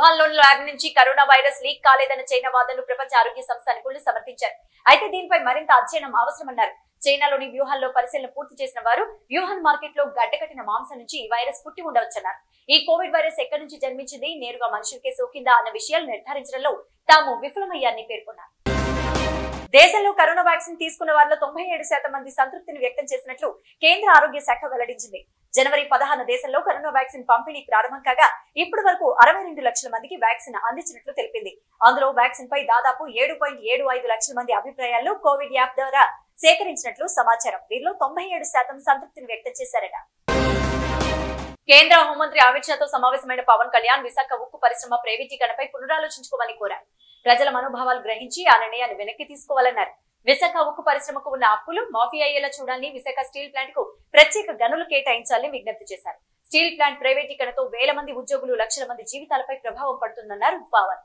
Wuhan లోని lab నుంచి corona virus leak కాలేదన్న చైనా వాదనను ప్రపంచ ఆరోగ్య సంస్థ నిపుణులు సమర్థించారు అయితే దీనిపై మరింత అధ్యయనం అవసరమన్నారు చైనాలోని వ్యూహాల్లో పరిశీలన పూర్తి చేసిన వారు వ్యూహాన్ మార్కెట్ లో గడ్డకట్టిన మాంసం నుంచి ఈ వైరస్ పుట్టి ఉండవచ్చన్నారు ఈ కోవిడ్ వైరస్ ఎక్కడి నుంచి జన్మించింది నేరుగా మనుషులకే సోకిందా అన్న విషయాలు నిర్ధారించడంలో తాము విఫలమయ్యారని పేర్కొన్నారు దేశంలో కరోనా వ్యాక్సిన్ తీసుకున్న వారిలో తొంభై ఏడు శాతం మంది సంతృప్తిని వ్యక్తం చేసినట్లు కేంద్ర ఆరోగ్య శాఖ వెల్లడించింది జనవరి పదహారు దేశంలో కరోనా వ్యాక్సిన్ పంపిణీ ప్రారంభం కాగా ఇప్పటి వరకు అరవై రెండు లక్షల మందికి వ్యాక్సిన్ అందించినట్లు తెలిపింది అందులో వ్యాక్సిన్ పై దాదాపు ఏడు పాయింట్ ఏడు ఐదు లక్షల మంది అభిప్రాయాలను కోవిడ్ యాప్ ద్వారా సేకరించినట్లు సమాచారం వీరిలో తొంభై ఏడు శాతం సంతృప్తిని వ్యక్తం చేశారట కేంద్ర హోంమంత్రి అమిత్ షాతో సమావేశమైన పవన్ కళ్యాణ్ విశాఖ ఉక్కు పరిశ్రమ ప్రైవేటీకరణపై పునరాలోచించుకోవాలని కోరారు ప్రజల మనోభావాలు గ్రహించి ఆ నిర్ణయాన్ని వెనక్కి తీసుకోవాలన్నారు విశాఖ ఉక్కు పరిశ్రమకు ఉన్న అప్పులు మాఫీ అయ్యేలా చూడాలని విశాఖ స్టీల్ ప్లాంట్ కు ప్రత్యేక గనులు కేటాయించాలని విజ్ఞప్తి చేశారు స్టీల్ ప్లాంట్ ప్రైవేటీకరణతో వేల మంది ఉద్యోగులు లక్షల మంది జీవితాలపై ప్రభావం పడుతుందన్నారు పవన్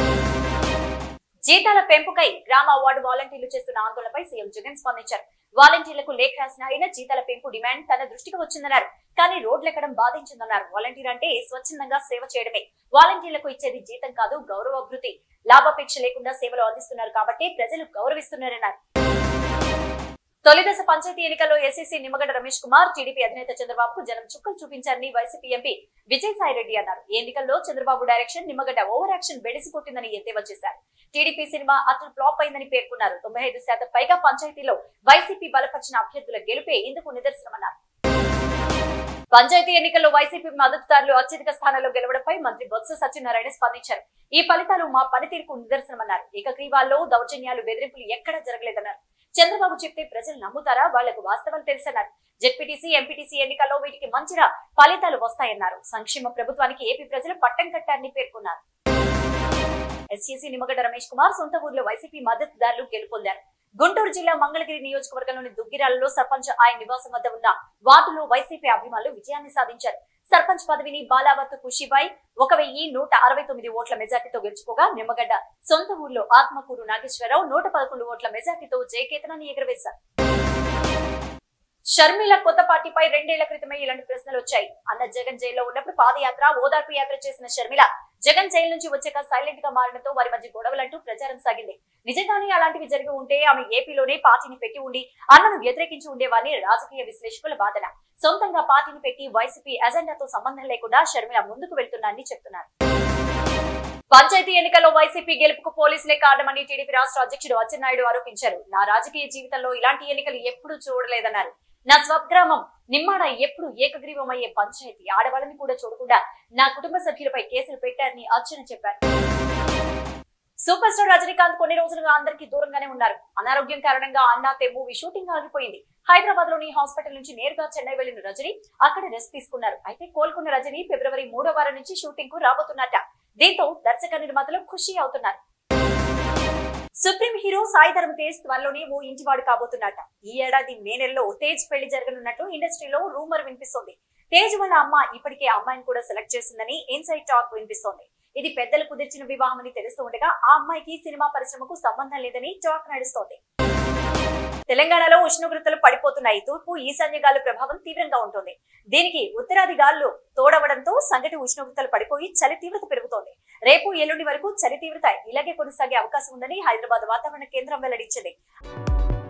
జీతాల పెంపుకై గ్రామ అవార్డు వాలంటీర్లు చేస్తున్న ఆందోళనపై సీఎం జగన్ స్పందించారు వాలంటీర్లకు లేఖ రాసిన ఆయన జీతాల పెంపు డిమాండ్ తన దృష్టికి వచ్చిందన్నారు కానీ రోడ్లెక్కడం బాధించిందన్నారు వాలంటీర్ అంటే స్వచ్ఛందంగా సేవ చేయడమే వాలంటీర్లకు ఇచ్చేది జీతం కాదు గౌరవభృతి లాభాపేక్ష లేకుండా సేవలు అందిస్తున్నారు కాబట్టి ప్రజలు గౌరవిస్తున్నారన్నారు తొలిదశ పంచాయతీ ఎన్నికల్లో ఎస్సీసీ నిమ్మగడ్డ రమేష్ కుమార్ టీడీపీ అధినేత చంద్రబాబుకు జనం చుక్కలు చూపించారని వైసీపీ ఎంపీ విజయసాయి రెడ్డి అన్నారు ఈ ఎన్నికల్లో Chandrababu direction Nimmagadda over action బెడిసికొట్టిందని ఎద్దేవా చేశారు టీడీపీ సినిమా అతను ఫ్లాప్ అయిందని పేర్కొన్నారు తొంభై ఐదు శాతం పైగా పంచాయతీలో వైసీపీ బలపరిచిన అభ్యర్థుల గెలుపే ఇందుకు నిదర్శనమన్నారు పంచాయతీ ఎన్నికల్లో వైసీపీ మద్దతుదారులు అత్యధిక స్థానాల్లో గెలవడంపై మంత్రి బొత్స సత్యనారాయణ స్పందించారు ఈ ఫలితాలు మా పనితీరుకు నిదర్శనమన్నారు ఏకగ్రీవాల్లో దౌర్జన్యాలు బెదిరింపులు ఎక్కడా జరగలేదన్నారు చంద్రబాబు చెప్తే ప్రజలు నమ్ముతారా వాళ్లకు వాస్తవాలు తెలుసన్నారు జెడ్పీటీసీ ఎంపీటీసీ ఎన్నికల్లో వీటికి మంచిగా ఫలితాలు వస్తాయన్నారు సంక్షేమ ప్రభుత్వానికి ఏపీ ప్రజలు పట్టం కట్టారని పేర్కొన్నారు ఎస్సీసీ నిమ్మగడ్డ రమేష్ కుమార్ సొంత ఊర్లో వైసీపీ మద్దతుదారులు గెలుపొందారు గుంటూరు జిల్లా మంగళగిరి నియోజకవర్గంలోని దుగ్గిరాలలో సర్పంచ్ ఆయన నివాసం వద్ద ఉన్న వార్డులో వైసీపీ అభిమానులు విజయాన్ని సాధించారు సర్పంచ్ పదవిని బాలావత్ ఖుషిబాయ్ ఒక వెయ్యి నూట అరవై తొమ్మిది ఓట్ల మెజార్టీతో గెలుచుకోగా నిమ్మగడ్డ సొంత ఊర్లో ఆత్మకూరు నాగేశ్వరరావు నూట పదకొండు ఓట్ల మెజార్టీతో జయకేతనాన్ని ఎగురవేశారు షర్మిల కొత్త పార్టీపై రెండేళ్ల క్రితమే ఇలాంటి ప్రశ్నలు వచ్చాయి అన్న జగన్ జైల్లో ఉన్నప్పుడు పాదయాత్ర ఓదార్పు యాత్ర చేసిన షర్మిల జగన్ జైలు నుంచి వచ్చాక సైలెంట్ గా మారడంతో వారి మధ్య గొడవలంటూ ప్రచారం సాగింది నిజంగానే అలాంటివి జరిగి ఉంటే ఆమె ఏపీలోనే పార్టీని పెట్టి ఉండి అన్నను వ్యతిరేకించి ఉండేవాని రాజకీయ విశ్లేషకుల వాదన సొంతంగా పార్టీని పెట్టి వైసీపీ ఎజెండాతో సంబంధం లేకుండా షర్మిల ముందుకు వెళ్తున్నారని చెప్తున్నారు పంచాయతీ ఎన్నికల్లో వైసీపీ గెలుపుకు పోలీసులే కారణమని టీడీపీ రాష్ట్ర అధ్యక్షుడు అచ్చెన్నాయుడు ఆరోపించారు నా రాజకీయ జీవితంలో ఇలాంటి ఎన్నికలు ఎప్పుడూ చూడలేదన్నారు నా స్వగ్రామం నిమ్మాడ ఎప్పుడు ఏకగ్రీవమయ్యే పంచాయతీ ఆడవాళ్ళని కూడా చూడకుండా నా కుటుంబ సభ్యులపై కేసులు పెట్టారని అర్చన చెప్పారు సూపర్ స్టార్ రజనీకాంత్ కొన్ని రోజులుగా అందరికీ దూరంగానే ఉన్నారు అనారోగ్యం కారణంగా అన్నా తే మూవీ షూటింగ్ ఆగిపోయింది హైదరాబాద్ లోని హాస్పిటల్ నుంచి నేరుగా చెన్నై వెళ్లిన రజనీ అక్కడ రెస్ట్ తీసుకున్నారు అయితే కోలుకున్న రజనీ ఫిబ్రవరి మూడో వారం నుంచి షూటింగ్ కు రాబోతున్నట్ట దీంతో దర్శక నిర్మాతలు ఖుషి అవుతున్నారు సుప్రీం హీరో సాయి ధరమ్ తేజ్ త్వరలోనే ఓ ఇంటివాడు కాబోతున్నట్ట ఈ ఏడాది మే నెలలో తేజ్ పెళ్లి జరగనున్నట్టు ఇండస్ట్రీలో రూమర్ వినిపిస్తోంది తేజ్ వాళ్ళ అమ్మ ఇప్పటికే ఆ అమ్మాయిని కూడా సెలెక్ట్ చేసిందని ఇన్సైడ్ టాక్ వినిపిస్తోంది ఇది పెద్దలు కుదిర్చిన వివాహం అని తెలుస్తూ ఉండగా ఆ అమ్మాయికి సినిమా పరిశ్రమకు సంబంధం లేదని టాక్ నడుస్తోంది తెలంగాణలో ఉష్ణోగ్రతలు పడిపోతున్నాయి తూర్పు ఈశాన్య గాలు ప్రభావం తీవ్రంగా ఉంటుంది దీనికి ఉత్తరాది గాలులు తోడవడంతో సంగటి ఉష్ణోగ్రతలు పడిపోయి చలి తీవ్రత పెరుగుతోంది రేపు ఎల్లుండి వరకు చలి తీవ్రత ఇలాగే కొనసాగే అవకాశం ఉందని హైదరాబాద్ వాతావరణ కేంద్రం వెల్లడించింది